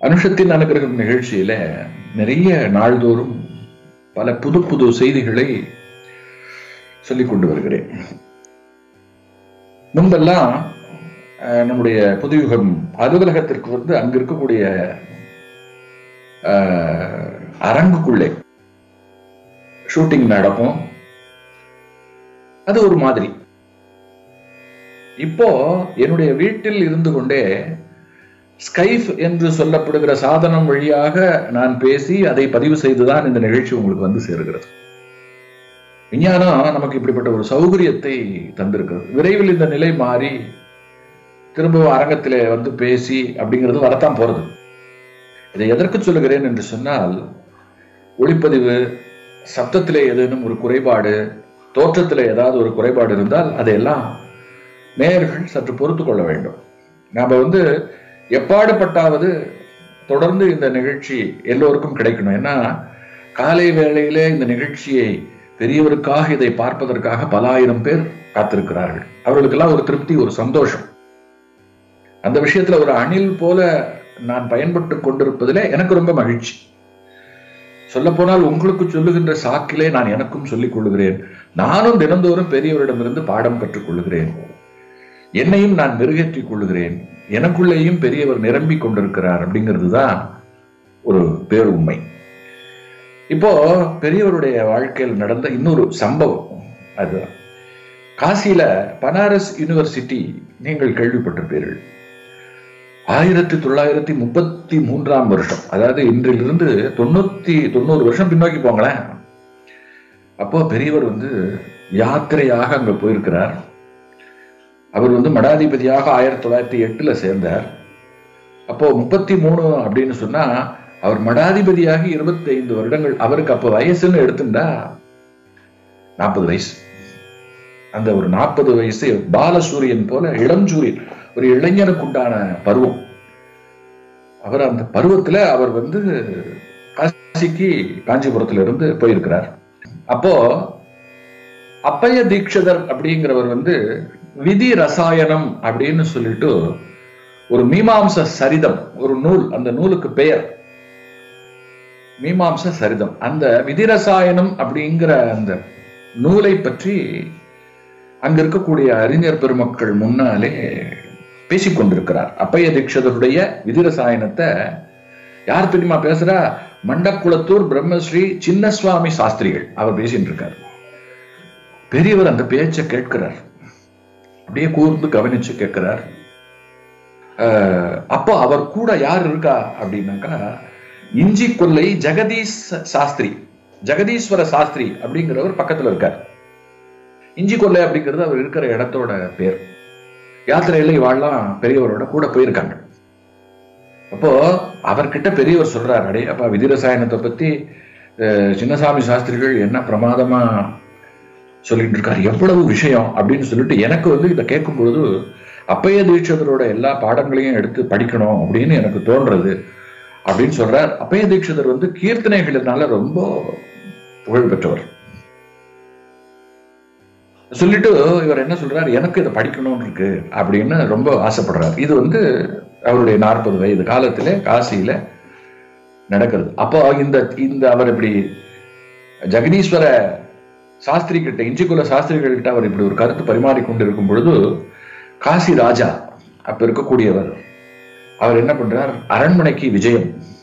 அனுஷத்தின் அனுகிரகம் நிகழ்ச்சியில நிறைய நாள்தோறும் பல புது புது செய்திகளை சொல்லிக் கொண்டு வருகிறேன் முன்பெல்லாம் அஹ், நம்முடைய புதுயுகம் அலுவலகத்திற்கு வந்து அங்க இருக்கக்கூடிய அஹ், அரங்குக்குள்ளே ஷூட்டிங் நடக்கும் அது ஒரு மாதிரி இப்போ என்னுடைய வீட்டில் இருந்து கொண்டே ஸ்கைப் என்று சொல்லப்படுகிற சாதனம் வழியாக நான் பேசி அதை பதிவு செய்துதான் இந்த நிகழ்ச்சி உங்களுக்கு வந்து சேருகிறது விஞ்ஞானம் நமக்கு இப்படிப்பட்ட ஒரு சௌகரியத்தை தந்திருக்கிறது விரைவில் இந்த நிலை மாறி திரும்பவும் அரங்கத்திலே வந்து பேசி அப்படிங்கிறது வரத்தான் போறது இதை எதற்கு சொல்லுகிறேன் என்று சொன்னால் ஒளிப்பதிவு சப்தத்திலே ஏதேனும் ஒரு குறைபாடு தோற்றத்திலே ஏதாவது ஒரு குறைபாடு இருந்தால் அதையெல்லாம் நேயர்கள் சற்று பொறுத்து கொள்ள வேண்டும் நாம வந்து எப்பாடுபட்டாவது தொடர்ந்து இந்த நிகழ்ச்சி எல்லோருக்கும் கிடைக்கணும் ஏன்னா காலை வேளையிலே இந்த நிகழ்ச்சியை பெரியவருக்காக இதை பார்ப்பதற்காக பல ஆயிரம் பேர் காத்திருக்கிறார்கள் அவர்களுக்கெல்லாம் ஒரு திருப்தி ஒரு சந்தோஷம் அந்த விஷயத்துல ஒரு அணில் போல நான் பயன்பட்டு கொண்டிருப்பதிலே எனக்கு ரொம்ப மகிழ்ச்சி சொல்ல போனால் உங்களுக்கு சொல்லுகின்ற சாக்கிலே நான் எனக்கும் சொல்லிக் கொள்ளுகிறேன் நானும் தினந்தோறும் பெரியவரிடமிருந்து பாடம் கற்றுக் கொள்ளுகிறேன் என்னையும் நான் மெருகேற்றிக் கொள்ளுகிறேன் எனக்குள்ளேயும் பெரியவர் நிரம்பி கொண்டிருக்கிறார் அப்படிங்கிறது தான் ஒரு பேர் உண்மை இப்போ பெரியவருடைய வாழ்க்கையில் நடந்த இன்னொரு சம்பவம் அதுதான் காசியில பனாரஸ் யூனிவர்சிட்டி நீங்கள் கேள்விப்பட்டிருப்பீர்கள் ஆயிரத்தி தொள்ளாயிரத்தி முப்பத்தி மூன்றாம் வருஷம் அதாவது இன்றிலிருந்து தொண்ணூத்தி தொண்ணூறு வருஷம் பின்னோக்கி போங்களேன் அப்போ பெரியவர் வந்து யாத்திரையாக அங்க போயிருக்கிறார் அவர் வந்து மடாதிபதியாக ஆயிரத்தி தொள்ளாயிரத்தி எட்டுல சேர்ந்தார் அப்போ முப்பத்தி மூணு அப்படின்னு சொன்னா அவர் மடாதிபதியாகி இருபத்தி ஐந்து வருடங்கள் அவருக்கு அப்போ வயசுன்னு எடுத்துட்டா நாற்பது வயசு அந்த ஒரு நாற்பது வயசு பாலசூரியன் போல இளஞ்சூரியன் ஒரு இளைஞனுக்கு உண்டான பருவம் அவர் அந்த பருவத்துல அவர் வந்து காசிக்கு காஞ்சிபுரத்துல இருந்து போயிருக்கிறார் அப்போ அப்பைய தீட்சிதர் அப்படிங்கிறவர் வந்து விதி ரசாயனம் அப்படின்னு சொல்லிட்டு ஒரு மீமாம்ச சரிதம் ஒரு நூல் அந்த நூலுக்கு பெயர் மீமாம்ச சரிதம் அந்த விதி ரசாயனம் அப்படிங்கிற அந்த நூலை பற்றி அங்க இருக்கக்கூடிய அறிஞர் பெருமக்கள் முன்னாலே பேசிக் கொண்டிருக்கிறார் அப்பைய தீட்சிதருடைய விதி ரசாயனத்தை யார் தெரியுமா பேசுறா மண்டக்குளத்தூர் பிரம்மஸ்ரீ சின்னசுவாமி சாஸ்திரிகள் அவர் பேசிட்டு இருக்கார் பெரியவர் அந்த பேச்சை கேட்கிறார் அப்படியே கூர்ந்து கவனிச்சு கேட்கிறார் அஹ், அப்போ அவர் கூட யார் இருக்கா அப்படின்னாக்கா இஞ்சி கொல்லை ஜெகதீஷ் சாஸ்திரி ஜெகதீஸ்வர சாஸ்திரி அப்படிங்கிறவர் பக்கத்துல இருக்கார் இஞ்சி கொல்லை அப்படிங்கிறது அவர் இருக்கிற இடத்தோட பேர் யாத்திரையில இவாள்லாம் பெரியவரோட கூட போயிருக்காங்க அப்போ அவர்கிட்ட பெரியவர் சொல்றாரு அடே அப்பா விதி ரசாயனத்தை பத்தி அஹ், சின்னசாமி சாஸ்திரிகள் என்ன பிரமாதமா சொல்லிட்டு இருக்காரு எவ்வளவு விஷயம் அப்படின்னு சொல்லிட்டு எனக்கு வந்து இதை கேட்கும் பொழுது அப்பைய தீட்சிதரோட எல்லா பாடங்களையும் எடுத்து படிக்கணும் அப்படின்னு எனக்கு தோன்றது அப்படின்னு சொல்றார் அப்பைய தீட்சிதர் வந்து கீர்த்தனைகளினால ரொம்ப புகழ் பெற்றவர் சொல்லிட்டு இவர் என்ன சொல்றாரு எனக்கு இதை படிக்கணும்னு இருக்கு அப்படின்னு ரொம்ப ஆசைப்படுறாரு இது வந்து அவருடைய நாற்பது வயது காலத்திலே காசியில நடக்கிறது அப்போ இந்த இந்த அவர் இப்படி ஜெகதீஸ்வர சாஸ்திரி கிட்ட இஞ்சிக்குல சாஸ்திரிகள் கிட்ட அவர் இப்படி ஒரு கருத்து பரிமாறி கொண்டிருக்கும் பொழுது காசி ராஜா அப்ப இருக்கக்கூடியவர் அவர் என்ன பண்றார் அரண்மனைக்கு விஜயம்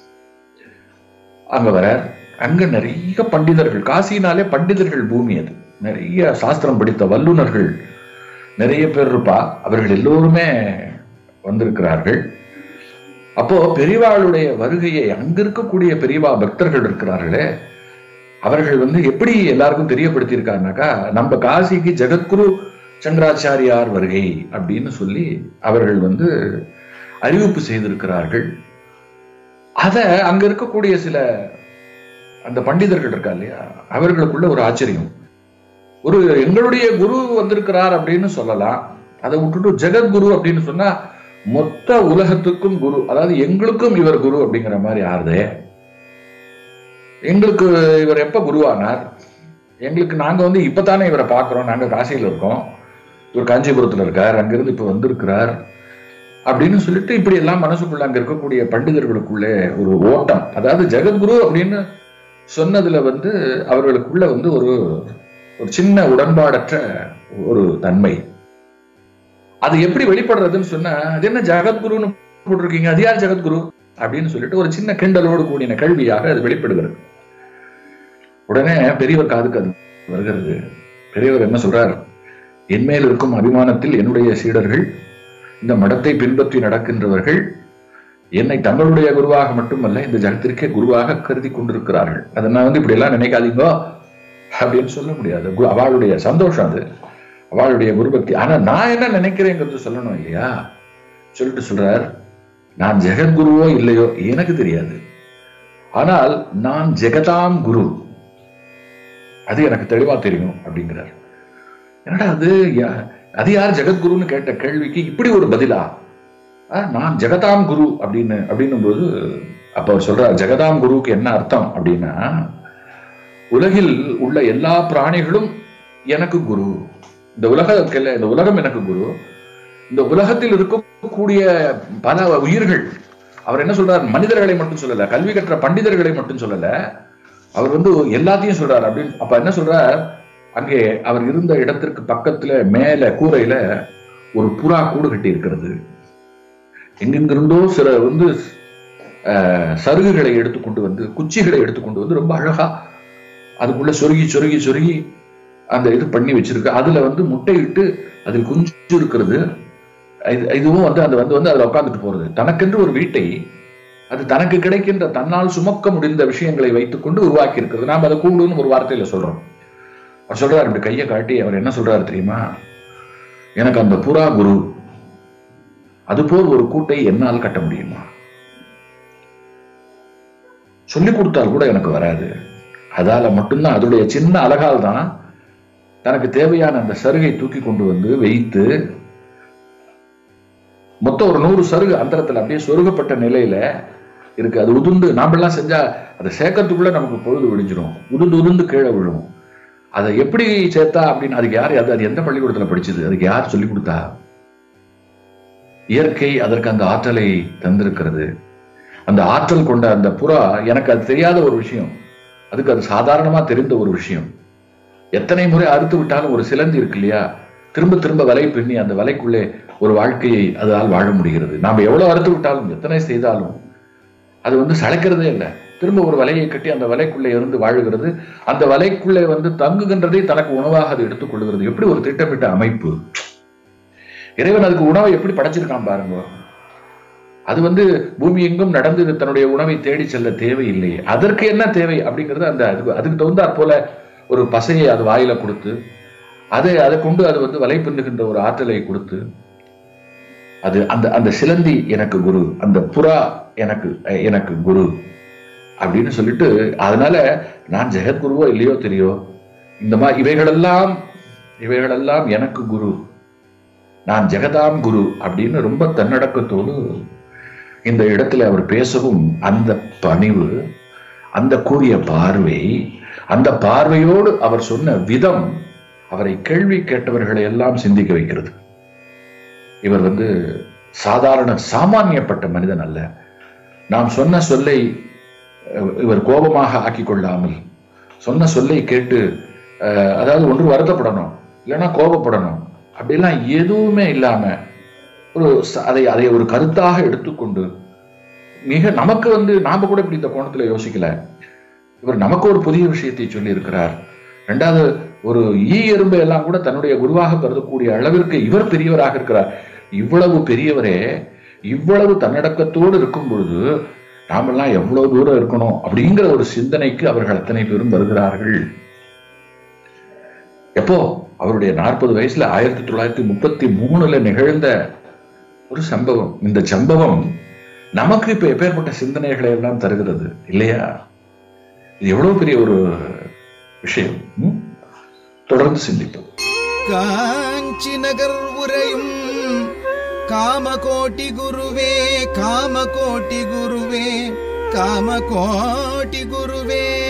அங்க வரார் அங்க நிறைய பண்டிதர்கள் காசினாலே பண்டிதர்கள் பூமி அது நிறைய சாஸ்திரம் படித்த வல்லுனர்கள் நிறைய பேர் இருப்பா அவர்கள் எல்லோருமே வந்திருக்கிறார்கள் அப்போ பெரியவாளுடைய வருகையை அங்க இருக்கக்கூடிய பெரியவா பக்தர்கள் இருக்கிறார்களே அவர்கள் வந்து எப்படி எல்லாருக்கும் தெரியப்படுத்தியிருக்காருனாக்கா நம்ம காசிக்கு ஜெகத்குரு சங்கராச்சாரியார் வருகை அப்படின்னு சொல்லி அவர்கள் வந்து அறிவிப்பு செய்திருக்கிறார்கள் அத அங்க இருக்கக்கூடிய சில அந்த பண்டிதர்கள் இருக்கா இல்லையா அவர்களுக்குள்ள ஒரு ஆச்சரியம் ஒரு எங்களுடைய குரு வந்திருக்கிறார் அப்படின்னு சொல்லலாம் அதை விட்டுட்டு ஜெகத்குரு அப்படின்னு சொன்னா மொத்த உலகத்துக்கும் குரு அதாவது எங்களுக்கும் இவர் குரு அப்படிங்கிற மாதிரி ஆறுதே எங்களுக்கு இவர் எப்ப குருவானார் எங்களுக்கு நாங்க வந்து இப்பதானே இவரை பார்க்கிறோம் நாங்க காசியில இருக்கோம் இவர் காஞ்சிபுரத்துல இருக்கார் அங்கிருந்து இப்ப வந்திருக்கிறார் அப்படின்னு சொல்லிட்டு இப்படி எல்லாம் மனசுக்குள்ள அங்க இருக்கக்கூடிய பண்டிதர்களுக்குள்ளே ஒரு ஓட்டம் அதாவது ஜெகத்குரு அப்படின்னு சொன்னதுல வந்து அவர்களுக்குள்ள வந்து ஒரு ஒரு சின்ன உடன்பாடற்ற ஒரு தன்மை அது எப்படி வெளிப்படுறதுன்னு சொன்னா அது என்ன ஜெகத்குருன்னு போட்டிருக்கீங்க அது யார் ஜெகத்குரு அப்படின்னு சொல்லிட்டு ஒரு சின்ன கிண்டலோடு கூடின கேள்வியாக அது வெளிப்படுகிறது உடனே பெரியவர் காதுக்கு அது வருகிறது பெரியவர் என்ன சொல்றார் என் மேல் இருக்கும் அபிமானத்தில் என்னுடைய சீடர்கள் இந்த மடத்தை பின்பற்றி நடக்கின்றவர்கள் என்னை தங்களுடைய குருவாக மட்டுமல்ல இந்த ஜகத்திற்கே குருவாக கருதி கொண்டிருக்கிறார்கள் அதை நான் வந்து இப்படி எல்லாம் நினைக்காதீங்கோ அப்படின்னு சொல்ல முடியாது கு- அவளுடைய சந்தோஷம் அது அவளுடைய குருபக்தி ஆனா நான் என்ன நினைக்கிறேங்கிறது சொல்லணும் இல்லையா சொல்லிட்டு சொல்றார் நான் ஜெகத்குருவோ இல்லையோ எனக்கு தெரியாது ஆனால் நான் ஜெகதாம் குரு அது எனக்கு தெளிவா தெரியும் அப்படிங்கிறார் என்னடா அது யா- அது யார் ஜெகத்குருன்னு கேட்ட கேள்விக்கு இப்படி ஒரு பதிலா ஆ, நான் ஜெகதாம் குரு அப்படின்னு அப்படின்னும் போது அப்ப அவர் சொல்றார் ஜெகதாம் குருவுக்கு என்ன அர்த்தம் அப்படின்னா உலகில் உள்ள எல்லா பிராணிகளும் எனக்கு குரு இந்த உலகத்தில் இந்த உலகம் எனக்கு குரு இந்த உலகத்தில் இருக்கக்கூடிய பல உயிர்கள் அவர் என்ன சொல்றார் மனிதர்களை மட்டும் சொல்லல கல்வி கற்ற பண்டிதர்களை மட்டும் சொல்லல அவர் வந்து எல்லாத்தையும் சொல்றார் அப்படின்னு அப்ப என்ன சொல்றார் அங்கே அவர் இருந்த இடத்திற்கு பக்கத்துல மேல கூரையில ஒரு புறா கூடு கட்டி இருக்கிறது எங்கெங்கிருந்தோ சில வந்து அஹ், சருகுகளை எடுத்துக்கொண்டு வந்து குச்சிகளை எடுத்துக்கொண்டு வந்து ரொம்ப அழகா அதுக்குள்ள சொருகி சொருகி சொருகி அந்த இது பண்ணி வச்சிருக்கு அதுல வந்து முட்டையிட்டு அதில் குஞ்சு இருக்கிறது இது- இதுவும் வந்து அது வந்து வந்து அதுல உட்காந்துட்டு போறது தனக்கென்று ஒரு வீட்டை அது தனக்கு கிடைக்கின்ற தன்னால் சுமக்க முடிந்த விஷயங்களை வைத்துக்கொண்டு உருவாக்கி இருக்கிறது நாம் அதை கூடுன்னு ஒரு வார்த்தையில சொல்றோம் அவர் சொல்றாரு இப்படி கையை காட்டி அவர் என்ன சொல்றாரு தெரியுமா எனக்கு அந்த புறா குரு அதுபோல் ஒரு கூட்டை என்னால் கட்ட முடியுமா சொல்லி கொடுத்தால் கூட எனக்கு வராது அதால மட்டும்தான் அதோடைய சின்ன அழகால் தான் தனக்கு தேவையான அந்த சருகை தூக்கி கொண்டு வந்து வைத்து மொத்தம் ஒரு நூறு சருகு அந்தரத்துல அப்படியே சொருகப்பட்ட நிலையில இருக்கு அது உதிர்ந்து நாமெல்லாம் செஞ்சா அதை சேர்க்கறதுக்குள்ள நமக்கு பொழுது விடிஞ்சிரும் உதிர்ந்து உதிர்ந்து கீழே விழும் அதை எப்படி சேர்த்தா அப்படின்னு அதுக்கு யார் அது அது எந்த பள்ளிக்கூடத்துல படிச்சது அதுக்கு யார் சொல்லி கொடுத்தா இயற்கை அதற்கு அந்த ஆற்றலை தந்திருக்கிறது அந்த ஆற்றல் கொண்ட அந்த புறா எனக்கு அது தெரியாத ஒரு விஷயம் அதுக்கு அது சாதாரணமா தெரிந்த ஒரு விஷயம் எத்தனை முறை அறுத்து விட்டாலும் ஒரு சிலந்தி இருக்கு இல்லையா திரும்ப திரும்ப வலை பின்னி அந்த வலைக்குள்ளே ஒரு வாழ்க்கையை அதால் வாழ முடிகிறது நாம் எவ்வளவு அறுத்து விட்டாலும் எத்தனை செய்தாலும் அது வந்து சளைக்கிறதே இல்லை திரும்ப ஒரு வலையை கட்டி அந்த வலைக்குள்ளே இருந்து வாழுகிறது அந்த வலைக்குள்ளே வந்து தங்குகின்றதை தனக்கு உணவாக அது எடுத்துக்கொள்கிறது எப்படி ஒரு திட்டமிட்ட அமைப்பு இறைவன் அதுக்கு உணவை எப்படி படைச்சிருக்கான் பாருங்க அது வந்து பூமி எங்கும் நடந்து இது தன்னுடைய உணவை தேடி செல்ல தேவையில்லை அதற்கு என்ன தேவை அப்படிங்கிறது அந்த அதுக்கு அதுக்கு தகுந்தாற் போல ஒரு பசையை அது வாயில கொடுத்து அதை அதை கொண்டு அது வந்து வலை பின்னுகின்ற ஒரு ஆற்றலை கொடுத்து அது அந்த அந்த சிலந்தி எனக்கு குரு அந்த புறா எனக்கு அஹ், எனக்கு குரு அப்படின்னு சொல்லிட்டு அதனால நான் ஜெகத்குருவோ இல்லையோ தெரியோ இந்த மாதிரி இவைகளெல்லாம் இவைகளெல்லாம் எனக்கு குரு நான் ஜெகதாம் குரு அப்படின்னு ரொம்ப தன்னடக்கத்தோடு இந்த இடத்துல அவர் பேசவும் அந்த பணிவு அந்த கூறிய பார்வை அந்த பார்வையோடு அவர் சொன்ன விதம் அவரை கேள்வி கேட்டவர்களை எல்லாம் சிந்திக்க வைக்கிறது இவர் வந்து சாதாரண சாமானியப்பட்ட மனிதன் அல்ல நாம் சொன்ன சொல்லை அஹ், இவர் கோபமாக ஆக்கிக் கொள்ளாமல் சொன்ன சொல்லை கேட்டு அஹ், அதாவது ஒன்று வருத்தப்படணும் இல்லைன்னா கோபப்படணும் அப்படிலாம் எதுவுமே இல்லாம ஒரு ச- அதை அதை ஒரு கருத்தாக எடுத்துக்கொண்டு மிக நமக்கு வந்து நாம கூட இப்படி இந்த கோணத்துல யோசிக்கல இவர் நமக்கு ஒரு புதிய விஷயத்தை சொல்லி இருக்கிறார் ரெண்டாவது ஒரு ஈ எறும்பை எல்லாம் கூட தன்னுடைய குருவாக கருதக்கூடிய அளவிற்கு இவர் பெரியவராக இருக்கிறார் இவ்வளவு பெரியவரே இவ்வளவு தன்னடக்கத்தோடு இருக்கும் பொழுது நாமெல்லாம் எவ்வளவு தூரம் இருக்கணும் அப்படிங்கிற ஒரு சிந்தனைக்கு அவர்கள் அத்தனை பேரும் வருகிறார்கள் எப்போ அவருடைய நாற்பது வயசுல ஆயிரத்தி தொள்ளாயிரத்தி முப்பத்தி மூணுல நிகழ்ந்த ஒரு சம்பவம் இந்த சம்பவம் நமக்கு இப்ப எப்பேற்பட்ட சிந்தனைகளை எல்லாம் தருகிறது இல்லையா இது எவ்வளவு பெரிய ஒரு விஷயம் ம்? தொடர்ந்து சிந்திப்போம் காஞ்சி நகர் உரையும் காமகோட்டி குருவே காமகோட்டி குருவே காமகோட்டி குருவே